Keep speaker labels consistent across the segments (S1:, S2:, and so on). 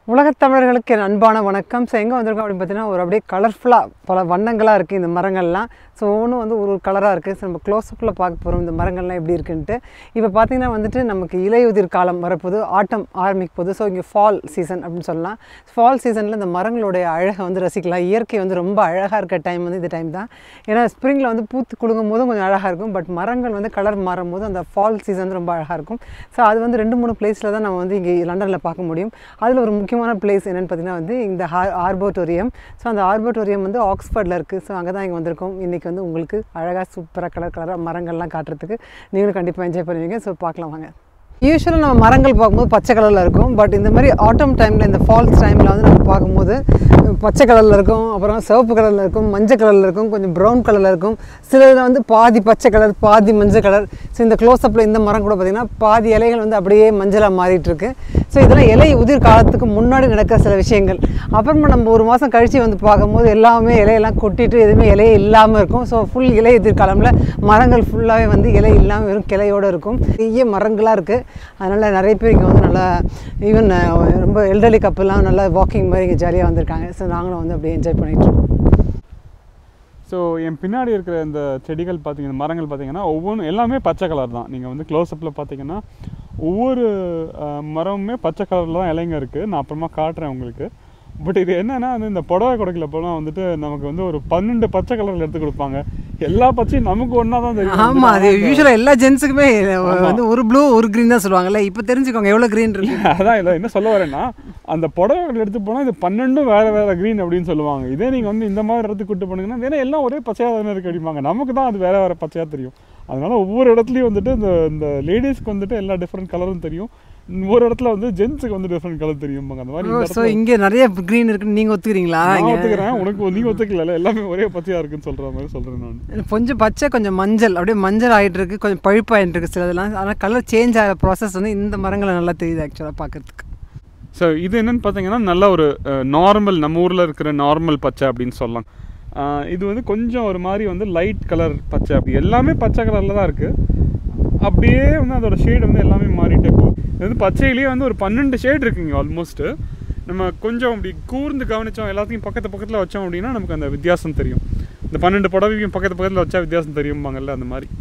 S1: உலகத் தமிழர்களுக்கு என் அன்பான வணக்கம் ஸோ எங்கே வந்திருக்கோம் அப்படின்னு பார்த்தீங்கன்னா ஒரு அப்படியே கலர்ஃபுல்லாக பல வண்ணங்களாக இருக்குது இந்த மரங்கள்லாம் ஸோ ஒவ்வொன்றும் வந்து ஒரு ஒரு கலராக இருக்குது ஸோ நம்ம க்ளோஸ்அப்பில் பார்க்க போகிறோம் இந்த மரங்கள்லாம் எப்படி இருக்குன்ட்டு இப்போ பார்த்தீங்கன்னா வந்துட்டு நமக்கு இலையுதிர் காலம் வரப்போது ஆட்டம் ஆரம்பிக்க போகுது ஸோ இங்கே ஃபால் சீசன் அப்படின்னு சொல்லலாம் ஃபால் சீசனில் இந்த மரங்களுடைய அழகை வந்து ரசிக்கலாம் இயற்கை வந்து ரொம்ப அழகாக இருக்க டைம் வந்து இந்த டைம் தான் ஏன்னா ஸ்ப்ரிங்கில் வந்து பூத்து குலுங்கும் போதும் கொஞ்சம் அழகாக இருக்கும் பட் மரங்கள் வந்து கலர் மாறும் போது அந்த ஃபால் சீசன் வந்து ரொம்ப அழகாக இருக்கும் ஸோ அது வந்து ரெண்டு மூணு பிளேஸில் தான் நம்ம வந்து இங்கே லண்டனில் பார்க்க முடியும் அதில் ஒரு முக்கியமான பிளேஸ் என்னென்னு பார்த்தீங்கன்னா வந்து இந்த ஹார் ஆர்போட்டோரியம் ஸோ அந்த ஆர்போட்டோரியம் வந்து ஆக்ஸ்ஃபர்டில் இருக்குது ஸோ அங்கே தான் இங்கே வந்திருக்கோம் இன்றைக்கி வந்து உங்களுக்கு அழகாக சூப்பராக கலர் கலராக மரங்கள்லாம் காட்டுறதுக்கு நீங்களும் கண்டிப்பாக என்ஜாய் பண்ணுவீங்க ஸோ பார்க்கலாம் வாங்க யூஸ்வலாக நம்ம மரங்கள் பார்க்கும்போது பச்சை கலரில் இருக்கும் பட் இந்த மாதிரி ஆட்டம் டைமில் இந்த ஃபால்ஸ் டைமில் வந்து நம்ம பார்க்கும்போது பச்சை கலரில் இருக்கும் அப்புறம் சிவப்பு கலரில் இருக்கும் மஞ்சள் கலரில் இருக்கும் கொஞ்சம் ப்ரௌன் கலரில் இருக்கும் சில இதில் வந்து பாதி பச்சை கலர் பாதி மஞ்சள் கலர் ஸோ இந்த க்ளோஸ்அப்பில் இந்த மரம் கூட பார்த்திங்கன்னா பாதி இலைகள் வந்து அப்படியே மஞ்சளாக மாறிட்டு இருக்கு ஸோ இதெல்லாம் இலை உதிர் காலத்துக்கு முன்னாடி நடக்கிற சில விஷயங்கள் அப்புறமா நம்ம ஒரு மாதம் கழித்து வந்து பார்க்கும்போது எல்லாமே இலையெல்லாம் கொட்டிட்டு எதுவுமே இலையே இல்லாமல் இருக்கும் ஸோ ஃபுல் இலை உதிர் காலமில் மரங்கள் ஃபுல்லாகவே வந்து இலை இல்லாமல் வெறும் கிளையோடு இருக்கும் பெரிய மரங்களாக இருக்குது அதனால் நிறைய பேர் இங்கே வந்து நல்லா ஈவன் ரொம்ப எல்டர்லி கப்பெல்லாம் நல்லா வாக்கிங் மாதிரி இங்கே ஜாலியாக வந்திருக்காங்க ஸோ நாங்களும் வந்து அப்படியே என்ஜாய் பண்ணிகிட்ருக்கோம்
S2: ஸோ என் பின்னாடி இருக்கிற இந்த செடிகள் பார்த்தீங்கன்னா மரங்கள் பார்த்தீங்கன்னா ஒவ்வொன்றும் எல்லாமே பச்சை கலர் தான் நீங்கள் வந்து க்ளோஸ்அப்பில் பார்த்தீங்கன்னா ஒவ்வொரு அஹ், மரமுமே பச்சை கலரில் தான் இலைங்க இருக்குது நான் அப்புறமா காட்டுறேன் உங்களுக்கு பட் இது என்னன்னா வந்து இந்த புடவை குடைக்கல போனால் வந்துட்டு நமக்கு வந்து ஒரு பன்னெண்டு பச்சை கலரில் எடுத்து கொடுப்பாங்க எல்லா பச்சையும் நமக்கு ஒன்றா தான் தெரியும்
S1: ஆமாம் அது யூஸ்வலாக எல்லா ஜென்ஸுக்குமே வந்து ஒரு ப்ளூ ஒரு க்ரீன் தான் சொல்லுவாங்கல்ல இப்போ தெரிஞ்சுக்கோங்க எவ்வளோ க்ரீன் இருக்கு
S2: அதான் இல்லை என்ன சொல்ல வரேன்னா அந்த புடவைகள் எடுத்து போனால் இது பன்னெண்டும் வேறு வேறு க்ரீன் அப்படின்னு சொல்லுவாங்க இதே நீங்கள் வந்து இந்த மாதிரி இடத்துக்கு கூட்டு போனீங்கன்னா ஏன்னா எல்லாம் ஒரே பச்சையாக தானே இருக்கு அப்படிம்பாங்க நமக்கு தான் அது வேறு வேறு பச்சையாக தெரியும் அதனால ஒவ்வொரு இடத்துலையும் வந்துட்டு இந்த இந்த லேடிஸ்க்கு வந்துட்டு எல்லா டிஃப்ரெண்ட் கலரும் தெரியும் ஒரு இடத்துல வந்து ஜென்ஸுக்கு வந்து டிஃப்ரெண்ட் கலர் தெரியும்பாங்க அந்த மாதிரி இந்த
S1: ஸோ
S2: இடத்துல
S1: இங்கே நிறைய க்ரீன் இருக்குன்னு நீங்கள் ஒத்துக்கிறீங்களா
S2: நான் ஒத்துக்கிறேன் உனக்கு நீ ஒத்துக்கல எல்லாமே ஒரே பச்சையாக இருக்குன்னு சொல்கிற மாதிரி சொல்கிறேன் நான்
S1: கொஞ்சம் பச்சை கொஞ்சம் மஞ்சள் அப்படியே மஞ்சள் ஆகிட்டு இருக்கு கொஞ்சம் பழுப்பாகிட்டு இருக்கு சிலதெல்லாம் ஆனால் கலர் சேஞ்ச் ஆகிற ப்ராசஸ் வந்து இந்த மரங்களை நல்லா தெரியுது ஆக்சுவலாக பார்க்கறதுக்கு
S2: ஸோ இது என்னன்னு பார்த்தீங்கன்னா நல்ல ஒரு நார்மல் நம்ம ஊரில் இருக்கிற நார்மல் பச்சை அப்படின்னு சொல்லலாம் அஹ், இது வந்து கொஞ்சம் ஒரு மாதிரி வந்து லைட் கலர் பச்சை அப்படி எல்லாமே பச்சை கலரில் தான் இருக்குது அப்படியே வந்து அதோட ஷேட் வந்து எல்லாமே மாறிட்டே போகுது இது வந்து பச்சையிலேயே வந்து ஒரு பன்னெண்டு ஷேட் இருக்குங்க ஆல்மோஸ்ட்டு நம்ம கொஞ்சம் அப்படி கூர்ந்து கவனித்தோம் எல்லாத்தையும் பக்கத்து பக்கத்தில் வச்சோம் அப்படின்னா நமக்கு அந்த வித்தியாசம் தெரியும் இந்த பன்னெண்டு புடவையும் பக்கத்து பக்கத்தில் வச்சா வித்தியாசம் தெரியும்பாங்கல்ல அந்த மாதிரி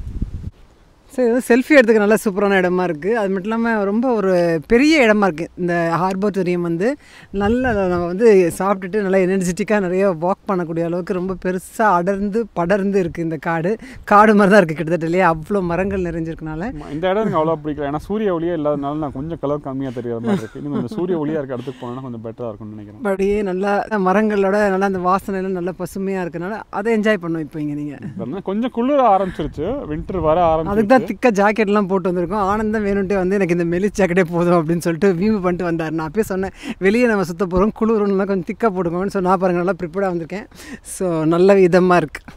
S1: ஸோ இது வந்து செல்ஃபி எடுத்துக்க நல்ல சூப்பரான இடமா இருக்குது அது மட்டும் இல்லாமல் ரொம்ப ஒரு பெரிய இடமா இருக்குது இந்த ஹார்போட்டோரியம் வந்து நல்ல நம்ம வந்து சாப்பிட்டுட்டு நல்லா எனர்ஜெட்டிக்காக நிறைய வாக் பண்ணக்கூடிய அளவுக்கு ரொம்ப பெருசாக அடர்ந்து படர்ந்து இருக்குது இந்த காடு காடு மாதிரி தான் இருக்குது கிட்டத்தட்ட இல்லையா அவ்வளோ மரங்கள் நிறைஞ்சிருக்கனால
S2: ஆமா, இந்த இடம் எனக்கு அவ்வளோ பிடிக்கல ஏன்னா சூரிய ஒளியே இல்லாதனால நான் கொஞ்சம் கலர் கம்மியாக தெரியாத மாதிரி இருக்குது இன்னும் இந்த சூரிய ஒளியாக இருக்க இடத்துக்கு போனால் கொஞ்சம் பெட்டராக இருக்கும்னு நினைக்கிறேன்
S1: அப்படியே நல்லா மரங்களோட நல்லா அந்த வாசனைலாம் நல்லா பசுமையாக இருக்கனால அதை என்ஜாய் பண்ணும் இப்போ இங்கே நீங்கள்
S2: அதனால கொஞ்சம் குளிர ஆரம்பிச்சிருச்சு வின்டர் வர
S1: அதுக்கு
S2: ஆரம்பிச்சிருச்சு
S1: தான் திக்க ஜாக்கெட்லாம் போட்டு வந்திருக்கோம் ஆனந்தம் வேணும்ட்டே வந்து எனக்கு இந்த மெலி ஜாக்கெட்டே போதும் அப்படின்னு சொல்லிட்டு வியூ பண்ணிட்டு வந்தார் நான் அப்பயே சொன்னேன் வெளியே நம்ம சுத்த போகிறோம் குளிரணும்னா கொஞ்சம் திக்காக போட்டுக்கோன்னு ஸோ நான் பாருங்க நல்லா ப்ரிப்பேர்டாக வந்திருக்கேன் ஸோ நல்ல விதமாக இருக்குது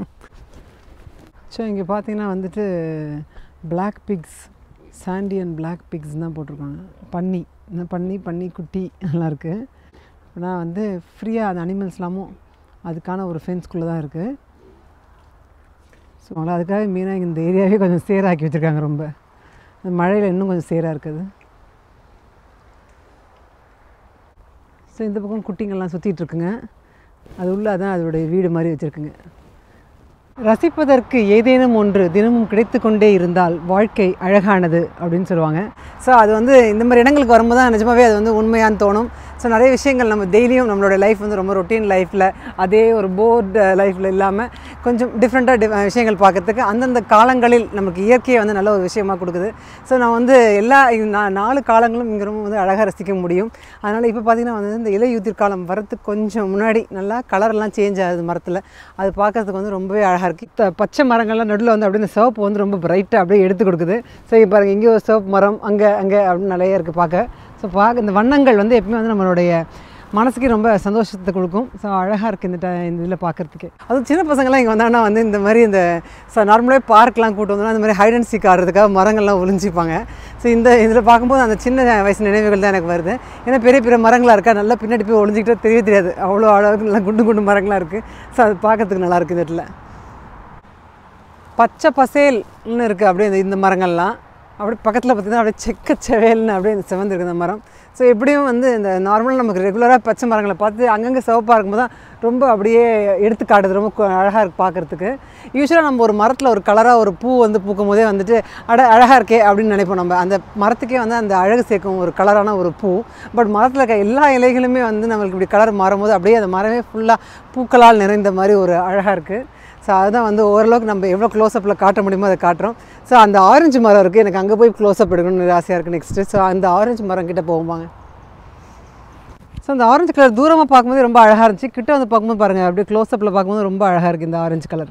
S1: ஸோ இங்கே பார்த்தீங்கன்னா வந்துட்டு Black pigs sandy and Black pigs தான் போட்டிருக்காங்க பன்னி இந்த பன்னி பன்னி குட்டி நல்லா இருக்குது ஆனால் வந்து ஃப்ரீயாக அந்த அனிமல்ஸ்லாமும் அதுக்கான ஒரு ஃபென்ஸ்குள்ளே தான் இருக்குது ஸோ அதனால் அதுக்காக மெயினாக இந்த ஏரியாவே கொஞ்சம் சேராக்கி வச்சுருக்காங்க ரொம்ப இந்த மழையில் இன்னும் கொஞ்சம் சேராக இருக்குது ஸோ இந்த பக்கம் குட்டிங்கள்லாம் சுற்றிட்டு இருக்குங்க அது உள்ள அதான் அதோடைய வீடு மாதிரி வச்சுருக்குங்க ரசிப்பதற்கு ஏதேனும் ஒன்று தினமும் கிடைத்து கொண்டே இருந்தால் வாழ்க்கை அழகானது அப்படின்னு சொல்லுவாங்க ஸோ அது வந்து இந்த மாதிரி இடங்களுக்கு வரும்போது தான் நிஜமாவே அது வந்து உண்மையான்னு தோணும் ஸோ நிறைய விஷயங்கள் நம்ம டெய்லியும் நம்மளோட லைஃப் வந்து ரொம்ப ரொட்டீன் லைஃப்பில் அதே ஒரு போர்டு லைஃப்பில் இல்லாமல் கொஞ்சம் டிஃப்ரெண்ட்டாக டி விஷயங்கள் பார்க்கறதுக்கு அந்தந்த காலங்களில் நமக்கு இயற்கையை வந்து நல்ல ஒரு விஷயமா கொடுக்குது ஸோ நான் வந்து எல்லா இது நா- நாலு காலங்களும் இங்கே ரொம்ப வந்து அழகாக ரசிக்க முடியும் அதனால் இப்போ பார்த்திங்கன்னா வந்து இந்த இலையுதிர் காலம் வரத்துக்கு கொஞ்சம் முன்னாடி நல்லா கலர்லாம் சேஞ்ச் ஆகுது மரத்தில் அது பார்க்கறதுக்கு வந்து ரொம்பவே அழகாக இருக்குது பச்சை மரங்கள்லாம் நடுவில் வந்து அப்படியே இந்த சிவப்பு வந்து ரொம்ப பிரைட்டாக அப்படியே எடுத்து கொடுக்குது ஸோ இப்போ பாருங்கள் இங்கே ஒரு சிவப்பு மரம் அங்கே அங்கே அப்படின்னு நிறைய இருக்குது பார்க்க ஸோ பார்க்க இந்த வண்ணங்கள் வந்து எப்பவுமே வந்து நம்மளுடைய மனசுக்கு ரொம்ப சந்தோஷத்தை கொடுக்கும் ஸோ அழகாக இருக்குது இந்த ட- இந்த இதில் பார்க்குறதுக்கு அதுவும் சின்ன பசங்கள்லாம் இங்கே வந்தாங்கன்னா வந்து இந்த மாதிரி இந்த ஸோ நார்மலாகவே பார்க்லாம் கூட்டு வந்தோம்னா இந்த மாதிரி ஹைட் அண்ட் சீக் ஆடுறதுக்காக மரங்கள்லாம் ஒளிஞ்சிப்பாங்க ஸோ இந்த இதில் பார்க்கும்போது அந்த சின்ன வயசு நினைவுகள் தான் எனக்கு வருது ஏன்னா பெரிய பெரிய மரங்களாக இருக்கா நல்லா பின்னாடி போய் ஒளிஞ்சிக்கிட்டே தெரிய தெரியாது அவ்வளோ அளவுக்கு நல்லா குண்டு குண்டு மரங்களாக இருக்குது ஸோ அது பார்க்கறதுக்கு நல்லா இருக்குது இந்த இடத்துல பச்சை பசேல்னு இருக்குது அப்படியே இந்த இந்த மரங்கள்லாம் அப்படியே பக்கத்தில் பார்த்தீங்கன்னா அப்படியே செக்க செவேல்னு அப்படியே இந்த சிவந்திருக்கு இந்த மரம் ஸோ எப்படியும் வந்து இந்த நார்மலாக நமக்கு ரெகுலராக பச்சை மரங்களை பார்த்து அங்கங்கே சிவப்பாக இருக்கும்போது தான் ரொம்ப அப்படியே எடுத்து காட்டுது ரொம்ப அழகாக இருக்கு பார்க்குறதுக்கு யூஸ்வலாக நம்ம ஒரு மரத்தில் ஒரு கலராக ஒரு பூ வந்து பூக்கும் போதே வந்துட்டு அட அழகாக இருக்கே அப்படின்னு நினைப்போம் நம்ம அந்த மரத்துக்கே வந்து அந்த அழகு சேர்க்கும் ஒரு கலரான ஒரு பூ பட் மரத்தில் இருக்க எல்லா இலைகளுமே வந்து நம்மளுக்கு இப்படி கலர் மாறும்போது அப்படியே அந்த மரமே ஃபுல்லாக பூக்களால் நிறைந்த மாதிரி ஒரு அழகாக இருக்குது ஸோ அதுதான் வந்து ஓரளவுக்கு நம்ம எவ்வளோ க்ளோஸ்அப்பில் காட்ட முடியுமோ அதை காட்டுறோம் ஸோ அந்த ஆரஞ்சு மரம் இருக்குது எனக்கு அங்கே போய் க்ளோஸ்அப் எடுக்கணும்னு ஆசையாக இருக்குது நெக்ஸ்ட்டு ஸோ அந்த ஆரஞ்சு மரம் கிட்ட போவாங்க ஸோ அந்த ஆரஞ்சு கலர் தூரமாக பார்க்கும்போது ரொம்ப அழகாக இருந்துச்சு கிட்ட வந்து பார்க்கும்போது பாருங்கள் அப்படியே க்ளோஸ்அப்பில் பார்க்கும்போது ரொம்ப அழகாக இருக்குது இந்த ஆரஞ்சு கலர்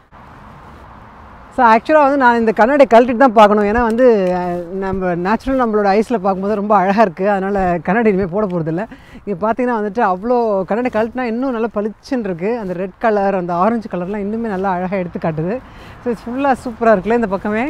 S1: ஸோ ஆக்சுவலாக வந்து நான் இந்த கண்ணாடி கழட்டிட்டு தான் பார்க்கணும் ஏன்னா வந்து அஹ், நம்ம நேச்சுரல் நம்மளோட ஐஸில் பார்க்கும்போது ரொம்ப அழகாக இருக்குது அதனால் கண்ணாடி இனிமேல் போட போகிறதில்ல இங்கே பார்த்தீங்கன்னா வந்துட்டு அவ்வளோ கண்ணாடி கழட்டினா இன்னும் நல்லா பளிச்சுன்னு இருக்குது அந்த ரெட் கலர் அந்த ஆரஞ்சு கலர்லாம் இன்னுமே நல்லா அழகாக எடுத்து காட்டுது ஸோ ஃபுல்லாக சூப்பராக இருக்குல்ல இந்த பக்கமே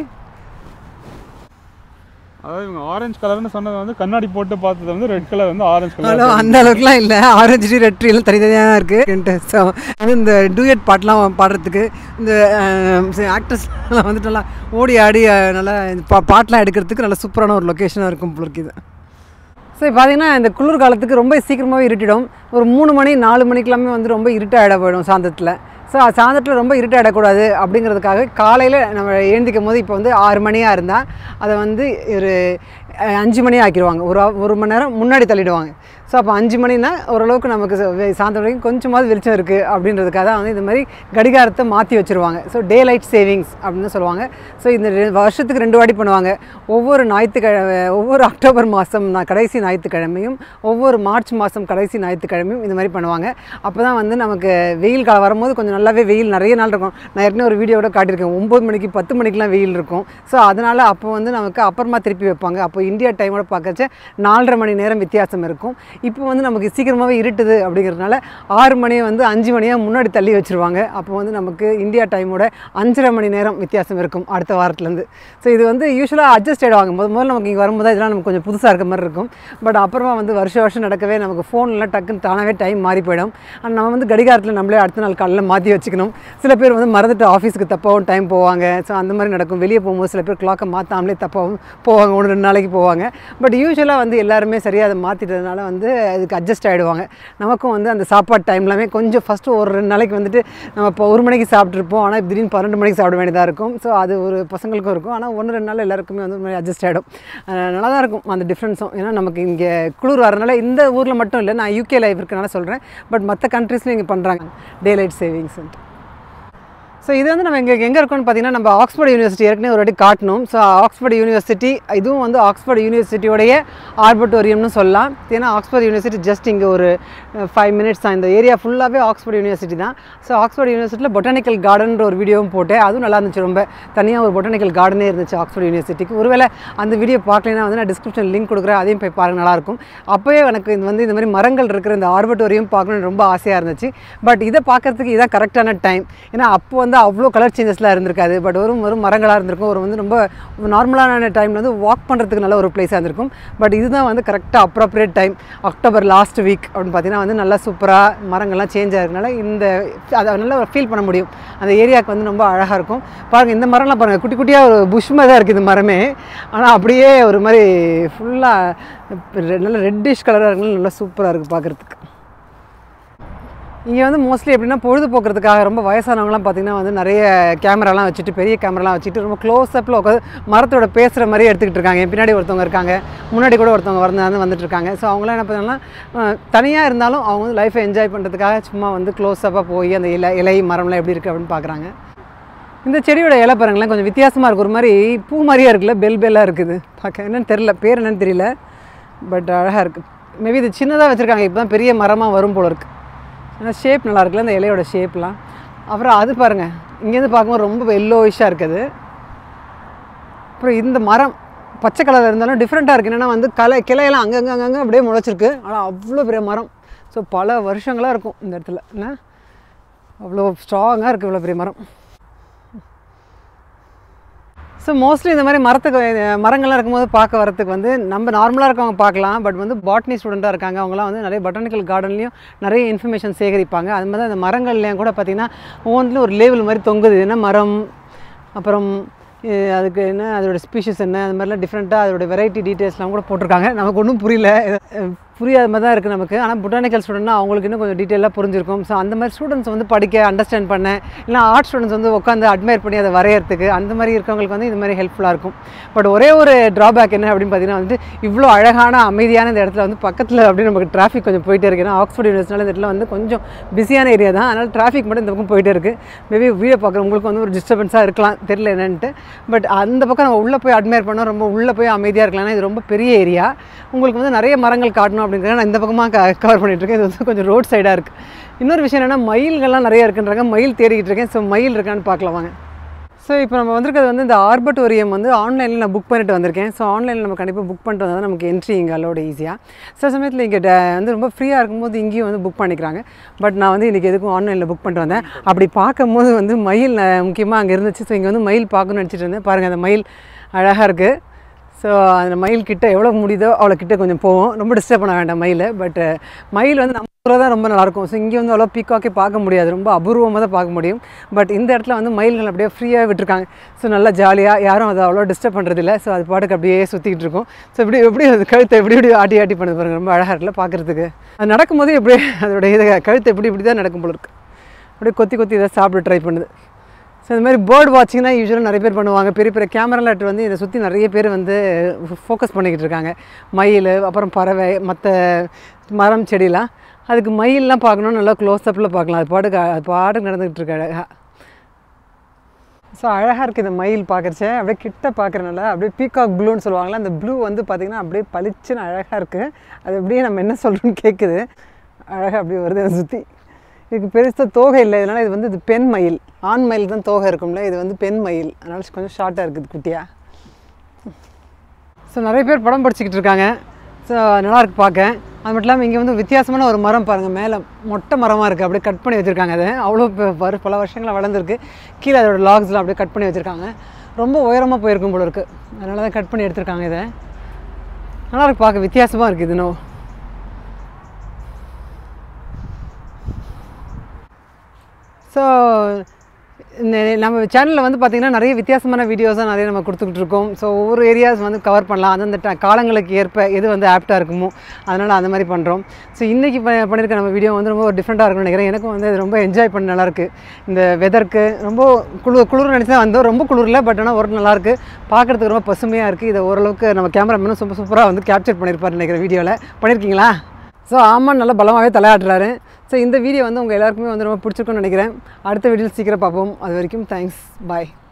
S2: அதாவது இவங்க ஆரஞ்சு கலர்னு சொன்னது வந்து கண்ணாடி போட்டு பார்த்தது வந்து ரெட் கலர் வந்து ஆரஞ்சு கலர்
S1: அவ்வளோ அந்த அளவுக்குலாம் இல்லை ஆரஞ்சு ட்ரீ ரெட் ட்ரீலாம் தனித்தனியாக தான் இருக்குது ஸோ இந்த டூயட் பாட்டெலாம் பாடுறதுக்கு இந்த ஆக்டர்ஸ்லாம் வந்துட்டு நல்லா ஓடி ஆடி அஹ், நல்லா இந்த பா பாட்டெலாம் எடுக்கிறதுக்கு நல்லா சூப்பரான ஒரு லொக்கேஷனாக இருக்கும் போல இருக்குது ஸோ பார்த்தீங்கன்னா இந்த குளிர் காலத்துக்கு ரொம்ப சீக்கிரமாகவே இருட்டிடும் ஒரு மூணு மணி நாலு மணிக்கெல்லாமே வந்து ரொம்ப இருட்டாயிட போயிடும் சாயந்தரத்தில் ஸோ சாயந்தரத்தில் ரொம்ப இருட்டாயிடக்கூடாது அப்படிங்கிறதுக்காக காலையில் நம்ம எழுந்திக்கும் போது இப்போ வந்து ஆறு மணியாக இருந்தால் அதை வந்து ஒரு அஹ், அஞ்சு மணி ஆக்கிடுவாங்க ஒரு ஒரு மணி நேரம் முன்னாடி தள்ளிடுவாங்க ஸோ அப்போ அஞ்சு மணினா ஓரளவுக்கு நமக்கு ச- வெ- சாயந்தரம் வரைக்கும் கொஞ்சமாவது வெளிச்சம் இருக்குது அப்படின்றதுக்காக தான் வந்து இந்த மாதிரி கடிகாரத்தை மாற்றி வச்சுருவாங்க ஸோ டே லைட் சேவிங்ஸ் அப்படின்னு சொல்லுவாங்க ஸோ இந்த ரெ- வருஷத்துக்கு ரெண்டு வாட்டி பண்ணுவாங்க ஒவ்வொரு ஞாயிற்றுக்கிழமை ஒவ்வொரு அக்டோபர் மாதம் நான் கடைசி ஞாயிற்றுக்கிழமையும் ஒவ்வொரு மார்ச் மாதம் கடைசி ஞாயிற்றுக்கிழமையும் இந்த மாதிரி பண்ணுவாங்க அப்போ தான் வந்து நமக்கு வெயில் காலம் வரும்போது கொஞ்சம் நல்லாவே வெயில் நிறைய நாள் இருக்கும் நான் ஏற்கனவே ஒரு வீடியோட காட்டியிருக்கேன் ஒம்பது மணிக்கு பத்து மணிக்கெலாம் வெயில் இருக்கும் ஸோ அதனால் அப்போ வந்து நமக்கு அப்புறமா திருப்பி வைப்பாங்க அப்போ இந்தியா டைமோட பார்க்கறச்ச நாலரை மணி நேரம் வித்தியாசம் இருக்கும் இப்போ வந்து நமக்கு சீக்கிரமாகவே இருட்டுது அப்படிங்கிறதுனால ஆறு மணியை வந்து அஞ்சு மணியாக முன்னாடி தள்ளி வச்சுருவாங்க அப்போ வந்து நமக்கு இந்தியா டைமோட அஞ்சரை மணி நேரம் வித்தியாசம் இருக்கும் அடுத்த வாரத்துலேருந்து ஸோ இது வந்து யூஸ்வலாக அட்ஜஸ்ட் ஆகிடுவாங்க முதல் முதல்ல நமக்கு இங்கே வரும்போது இதெல்லாம் நமக்கு கொஞ்சம் புதுசாக இருக்க மாதிரி இருக்கும் பட் அப்புறமா வந்து வருஷம் வருஷம் நடக்கவே நமக்கு ஃபோன்லாம் டக்குன்னு தானாகவே டைம் மாறி போயிடும் ஆனால் நம்ம வந்து கடிகாரத்தில் நம்மளே அடுத்த நாள் காலையில் மாற்றி வச்சுக்கணும் சில பேர் வந்து மறந்துட்டு ஆஃபீஸுக்கு தப்பாகவும் டைம் போவாங்க ஸோ அந்த மாதிரி நடக்கும் வெளியே போகும்போது சில பேர் கிளாக்கை மாற்றாமலே தப்பாகவும் போவாங்க ஒன்று ரெண்டு நாளைக்கு போவாங்க பட் யூஸ்வலாக வந்து எல்லாருமே சரியாக அதை மாற்றிட்டதுனால வந்து அதுக்கு அட்ஜஸ்ட் ஆகிடுவாங்க நமக்கும் வந்து அந்த சாப்பாடு டைம்லாமே கொஞ்சம் ஃபஸ்ட்டு ஒரு ரெண்டு நாளைக்கு வந்துட்டு நம்ம இப்போ ஒரு மணிக்கு சாப்பிட்ருப்போம் ஆனால் திடீர்னு பன்னெண்டு மணிக்கு சாப்பிட வேண்டியதாக இருக்கும் ஸோ அது ஒரு பசங்களுக்கும் இருக்கும் ஆனால் ஒன்று ரெண்டு நாள் எல்லாருக்குமே வந்து அட்ஜஸ்ட் ஆகிடும் நல்லா தான் இருக்கும் அந்த டிஃப்ரென்ஸும் ஏன்னா நமக்கு இங்கே குளிர் வரனால இந்த ஊரில் மட்டும் இல்லை நான் யூகே லைஃப் இருக்கனால சொல்கிறேன் பட் மற்ற கண்ட்ரீஸ்லையும் இங்கே பண்ணுறாங்க டே லைட் சேவிங்ஸ்ன்ட்டு ஸோ இது வந்து நம்ம எங்கே எங்கே இருக்கோம்னு பார்த்தீங்கன்னா நம்ம ஆக்ஸ்போர்ட் யூனிவர்சிட்டி ஏற்கனவே ஒரு வாட்டி காட்டணும் ஸோ ஆக்ஸ்போர்ட் யூனிவர்சிட்டி இதுவும் வந்து ஆக்ஸ்போர்ட் யூனிவர்சிட்டியோடைய ஆர்பட்டோரியம்னு சொல்லலாம் ஏன்னா ஆக்ஸ்போர்ட் யூனிவர்சிட்டி ஜஸ்ட் இங்கே ஒரு ஃபைவ் மினிட்ஸ் தான் இந்த ஏரியா ஃபுல்லாகவே ஆக்ஸ்போர்ட் யூனிவர்சிட்டி தான் ஸோ ஆக்ஸ்போர்ட் யூனிவர்சிட்டியில் பொட்டானிக்கல் கார்டன்ற ஒரு வீடியோவும் போட்டேன் அதுவும் நல்லா இருந்துச்சு ரொம்ப தனியாக ஒரு பொட்டானிக்கல் கார்டனே இருந்துச்சு ஆக்ஸ்போர்ட் யூனிவர்சிட்டிக்கு ஒருவேளை அந்த வீடியோ பார்க்கலைன்னா வந்து நான் டிஸ்கிரிப்ஷன் லிங்க் கொடுக்குறேன் அதையும் போய் பாருங்க நல்லாயிருக்கும் அப்போவே எனக்கு இது வந்து இந்த மாதிரி மரங்கள் இருக்கிற இந்த ஆர்பட்டோரியம் பார்க்கணும்னு ரொம்ப ஆசையாக இருந்துச்சு பட் இதை பார்க்கறதுக்கு இதான் கரெக்டான டைம் ஏன்னா அப்போ வந்து அவ்வளோ கலர் சேஞ்சஸ்லாம் இருந்திருக்காது பட் ஒரு ஒரு மரங்களாக இருந்திருக்கும் ஒரு வந்து ரொம்ப நார்மலான டைமில் வந்து வாக் பண்ணுறதுக்கு நல்ல ஒரு பிளேஸாக இருந்திருக்கும் பட் இதுதான் வந்து கரெக்டாக appropriate time October last week அப்படின்னு பார்த்தீங்கன்னா வந்து நல்லா சூப்பராக மரங்கள்லாம் சேஞ்ச் ஆகிறதுனால இந்த அதை நல்லா ஃபீல் பண்ண முடியும் அந்த ஏரியாவுக்கு வந்து ரொம்ப அழகாக இருக்கும் பாருங்கள் இந்த மரம்லாம் பாருங்கள் குட்டி குட்டியாக ஒரு புஷ் மாதிரி தான் இருக்குது இந்த மரமே ஆனால் அப்படியே ஒரு மாதிரி ஃபுல்லாக நல்ல ரெட்டிஷ் கலராக இருக்குன்னு நல்லா சூப்பராக இருக்குது பார்க்குறதுக்கு இங்கே வந்து மோஸ்ட்லி எப்படின்னா பொழுதுபோக்குறதுக்காக ரொம்ப வயசானவங்களாம் பார்த்தீங்கன்னா வந்து நிறைய கேமராலாம் வச்சுட்டு பெரிய கேமராலாம் வச்சுட்டு ரொம்ப க்ளோஸ்அப்பில் உட்காந்து மரத்தோட பேசுகிற மாதிரி எடுத்துக்கிட்டு இருக்காங்க என் பின்னாடி ஒருத்தவங்க இருக்காங்க முன்னாடி கூட ஒருத்தவங்க வந்து வந்து வந்துட்டு இருக்காங்க ஸோ அவங்களாம் என்ன பண்ணாங்கன்னா தனியாக இருந்தாலும் அவங்க வந்து லைஃப்பை என்ஜாய் பண்ணுறதுக்காக சும்மா வந்து க்ளோஸ்அப்பாக போய் அந்த இலை இலை மரம்லாம் எப்படி இருக்குது அப்படின்னு பார்க்குறாங்க இந்த செடியோட இலை பாருங்களேன் கொஞ்சம் வித்தியாசமாக இருக்குது ஒரு மாதிரி பூ மாதிரியா இருக்குல்ல பெல் பெல்லாக இருக்குது பார்க்க என்னன்னு தெரில பேர் என்னன்னு தெரியல பட் அழகாக இருக்குது மேபி இது சின்னதாக வச்சுருக்காங்க இப்போ தான் பெரிய மரமாக வரும் போல இருக்குது ஏன்னா ஷேப் நல்லா இருக்குல்ல அந்த இலையோட ஷேப்லாம் அப்புறம் அது பாருங்கள் இங்கேருந்து பார்க்கும்போது ரொம்ப எல்லோயிஷாக இருக்குது அப்புறம் இந்த மரம் பச்சை கலரில் இருந்தாலும் டிஃப்ரெண்ட்டாக இருக்குது என்னென்னா வந்து கலை கிளையெல்லாம் அங்கங்கே அங்கங்கே அப்படியே முளைச்சிருக்கு ஆனால் அவ்வளோ பெரிய மரம் ஸோ பல வருஷங்களாக இருக்கும் இந்த இடத்துல என்ன அவ்வளோ ஸ்ட்ராங்காக இருக்குது இவ்வளோ பெரிய மரம் ஸோ மோஸ்ட்லி இந்த மாதிரி மரத்துக்கு அஹ், மரங்கள்லாம் இருக்கும்போது பார்க்க வரத்துக்கு வந்து நம்ம நார்மலாக இருக்கவங்க பார்க்கலாம் பட் வந்து பாட்னி ஸ்டூடெண்ட்டாக இருக்காங்க அவங்களாம் வந்து நிறைய பொட்டானிக்கல் கார்டன்லேயும் நிறைய இன்ஃபர்மேஷன் சேகரிப்பாங்க அது மாதிரி தான் அந்த மரங்கள்லேயும் கூட பார்த்திங்கன்னா ஒவ்வொன்றிலும் ஒரு லேபிள் மாதிரி தொங்குது என்ன மரம் அப்புறம் இ- அதுக்கு என்ன அதோட ஸ்பீஷஸ் என்ன அது மாதிரிலாம் டிஃப்ரெண்ட்டாக அதோட வெரைட்டி டீட்டெயில்ஸ்லாம் கூட போட்டிருக்காங்க நமக்கு ஒன்றும் புரியல அஹ் புரியாத மாதிரி தான் இருக்குது நமக்கு ஆனால் பொட்டானிக்கல் ஸ்டூடெண்ட்னா அவங்களுக்கு இன்னும் கொஞ்சம் டீட்டெயிலாக புரிஞ்சிருக்கும் ஸோ அந்த மாதிரி ஸ்டூடெண்ட்ஸ் வந்து படிக்க அண்டர்ஸ்டாண்ட் பண்ண இல்லை ஆர்ட் ஸ்டூடெண்ட்ஸ் வந்து உட்காந்து அட்மையர் பண்ணி அதை வரையறதுக்கு அந்த மாதிரி இருக்கவங்களுக்கு வந்து இது மாதிரி ஹெல்ப்ஃபுல்லாக இருக்கும் பட் ஒரே ஒரு ட்ராபேக் என்ன அப்படின்னு பார்த்தீங்கன்னா வந்து இவ்வளோ அழகான அமைதியான இந்த இடத்துல வந்து பக்கத்தில் அப்படியே நமக்கு டிராஃபிக் கொஞ்சம் போயிட்டே இருக்கு ஏன்னா ஆக்ஸ்ஃபோர்ட் யூனிவர்சிட்டினால இந்த இடத்துல வந்து கொஞ்சம் பிஸியான ஏரியா தான் அதனால் டிராஃபிக் மட்டும் இந்த பக்கம் போயிட்டே இருக்குது மேபி வீடியோ பார்க்குறவங்களுக்கு வந்து ஒரு டிஸ்டர்பன்ஸாக இருக்கலாம் தெரியல என்னன்ட்டு பட் அந்த பக்கம் நம்ம உள்ளே போய் அட்மையர் பண்ணோம் ரொம்ப உள்ளே போய் அமைதியாக இருக்கலாம் ஏன்னா இது ரொம்ப பெரிய ஏரியா உங்களுக்கு வந்து நிறைய மரங்கள் காட்டணும் அப்படிங்கிறத நான் இந்த பக்கமாக க கவர் பண்ணிகிட்ருக்கேன் இது வந்து கொஞ்சம் ரோட் சைடாக இருக்குது இன்னொரு விஷயம் என்னென்னா மயில்கள்லாம் நிறைய இருக்குன்றாங்க மயில் தேடிக்கிட்டு இருக்கேன் ஸோ மயில் இருக்கான்னு பார்க்கலாம் வாங்க ஸோ இப்போ நம்ம வந்திருக்கிறது வந்து இந்த ஆர்பட்டோரியம் வந்து ஆன்லைனில் நான் புக் பண்ணிட்டு வந்திருக்கேன் ஸோ ஆன்லைனில் நம்ம கண்டிப்பாக புக் பண்ணிட்டு வந்தால் தான் நமக்கு என்ட்ரி இங்கே அலோட ஈஸியாக சில சமயத்தில் இங்கே வந்து ரொம்ப ஃப்ரீயாக இருக்கும்போது இங்கேயும் வந்து புக் பண்ணிக்கிறாங்க பட் நான் வந்து இன்றைக்கி எதுக்கும் ஆன்லைனில் புக் பண்ணிட்டு வந்தேன் அப்படி பார்க்கும்போது வந்து மயில் முக்கியமாக அங்கே இருந்துச்சு ஸோ இங்கே வந்து மயில் பார்க்கணும்னு நினச்சிட்டு இருந்தேன் பாருங்கள் அந்த மயில் அழகாக இருக்குது ஸோ அந்த மயில் கிட்ட எவ்வளோ முடியுதோ அவ்வளோ கிட்ட கொஞ்சம் போவோம் ரொம்ப டிஸ்டர்ப் பண்ண வேண்டாம் மயில் பட் மயில் வந்து நம்ம ஊரில் தான் ரொம்ப நல்லாயிருக்கும் ஸோ இங்கே வந்து அவ்வளோ பீக்காக்கே பார்க்க முடியாது ரொம்ப அபூர்வமாக தான் பார்க்க முடியும் பட் இந்த இடத்துல வந்து மயில்கள் அப்படியே ஃப்ரீயாக விட்டுருக்காங்க ஸோ நல்லா ஜாலியாக யாரும் அதை அவ்வளோ டிஸ்டர்ப் பண்ணுறதில்ல ஸோ அது பாட்டுக்கு அப்படியே சுற்றிக்கிட்டு இருக்கும் ஸோ இப்படி எப்படி அது கழுத்தை எப்படி இப்படி ஆட்டி ஆட்டி பண்ணுது பாருங்க ரொம்ப அழகாக இருக்குல்ல பார்க்குறதுக்கு அது நடக்கும்போது எப்படியே அதோட இதை கழுத்தை எப்படி இப்படி தான் நடக்கும் போல இருக்கு அப்படியே கொத்தி கொத்தி இதை சாப்பிட ட்ரை பண்ணுது ஸோ இந்த மாதிரி பேர்ட் வாட்சிங் தான் யூஸ்வலாக நிறைய பேர் பண்ணுவாங்க பெரிய பெரிய கேமராவில் எடுத்து வந்து இதை சுற்றி நிறைய பேர் வந்து ஃபோக்கஸ் பண்ணிக்கிட்டு இருக்காங்க மயில் அப்புறம் பறவை மற்ற மரம் செடிலாம் அதுக்கு மயிலெலாம் பார்க்கணும் நல்லா க்ளோஸ்அப்பில் பார்க்கலாம் அது பாட்டுக்கு அது பாட்டுக்கு நடந்துக்கிட்டு இருக்கு அழகாக ஸோ அழகாக இருக்குது இந்த மயில் பார்க்குறச்சே அப்படியே கிட்ட பார்க்குறனால அப்படியே பீகாக் ப்ளூன்னு சொல்லுவாங்கள்ல அந்த ப்ளூ வந்து பார்த்திங்கன்னா அப்படியே பளிச்சுன்னு அழகாக இருக்குது அது அப்படியே நம்ம என்ன சொல்கிறோன்னு கேட்குது அழகாக அப்படியே வருது அதை சுற்றி இதுக்கு பெருசாக தோகை இல்லை இதனால் இது வந்து இது பெண் மயில் ஆண் மயில் தான் தோகை இருக்கும்ல இது வந்து பெண் மயில் அதனால் கொஞ்சம் ஷார்ட்டாக இருக்குது குட்டியாக ஸோ நிறைய பேர் படம் படிச்சுக்கிட்டு இருக்காங்க ஸோ நல்லா இருக்கு பார்க்க அது மட்டும் இல்லாமல் இங்கே வந்து வித்தியாசமான ஒரு மரம் பாருங்கள் மேலே மொட்டை மரமாக இருக்குது அப்படியே கட் பண்ணி வச்சுருக்காங்க அதை அவ்வளோ ப- வரு பல வருஷங்களாக வளர்ந்துருக்கு கீழே அதோட லாக்ஸ்லாம் அப்படியே கட் பண்ணி வச்சுருக்காங்க ரொம்ப உயரமாக போயிருக்கும் போல இருக்குது அதனால தான் கட் பண்ணி எடுத்திருக்காங்க இதை நல்லா இருக்கு பார்க்க வித்தியாசமாக இருக்குது இது இன்னும் ஸோ நம்ம சேனலில் வந்து பார்த்திங்கன்னா நிறைய வித்தியாசமான வீடியோஸாக நிறைய நம்ம கொடுத்துக்கிட்டு இருக்கோம் ஸோ ஒவ்வொரு ஏரியாஸ் வந்து கவர் பண்ணலாம் அந்தந்த ட- காலங்களுக்கு ஏற்ப எது வந்து ஆப்டாக இருக்குமோ அதனால் அந்த மாதிரி பண்ணுறோம் ஸோ இன்றைக்கி ப பண்ணியிருக்க நம்ம வீடியோ வந்து ரொம்ப டிஃப்ரெண்ட்டாக இருக்கும்னு நினைக்கிறேன் எனக்கும் வந்து இது ரொம்ப என்ஜாய் பண்ண நல்லாயிருக்கு இந்த வெதருக்கு ரொம்ப குளிர் குளிர் நினச்சா வந்தோம் ரொம்ப குளிரில் பட் ஆனால் ஒரு நல்லாயிருக்கு பார்க்குறதுக்கு ரொம்ப பசுமையாக இருக்குது இதை ஓரளவுக்கு நம்ம கேமராமேனும் சூப்பர் சூப்பராக வந்து கேப்சர் பண்ணியிருப்பாரு நினைக்கிறேன் வீடியோவில் பண்ணியிருக்கீங்களா ஸோ ஆமாம் நல்லா பலமாகவே தலையாட்டுறாரு ஸோ இந்த வீடியோ வந்து உங்கள் எல்லாருக்குமே வந்து ரொம்ப பிடிச்சிருக்கும்னு நினைக்கிறேன் அடுத்த வீடியோவில் சீக்கிரம் பார்ப்போம் அது வரைக்கும் தேங்க்ஸ் பாய்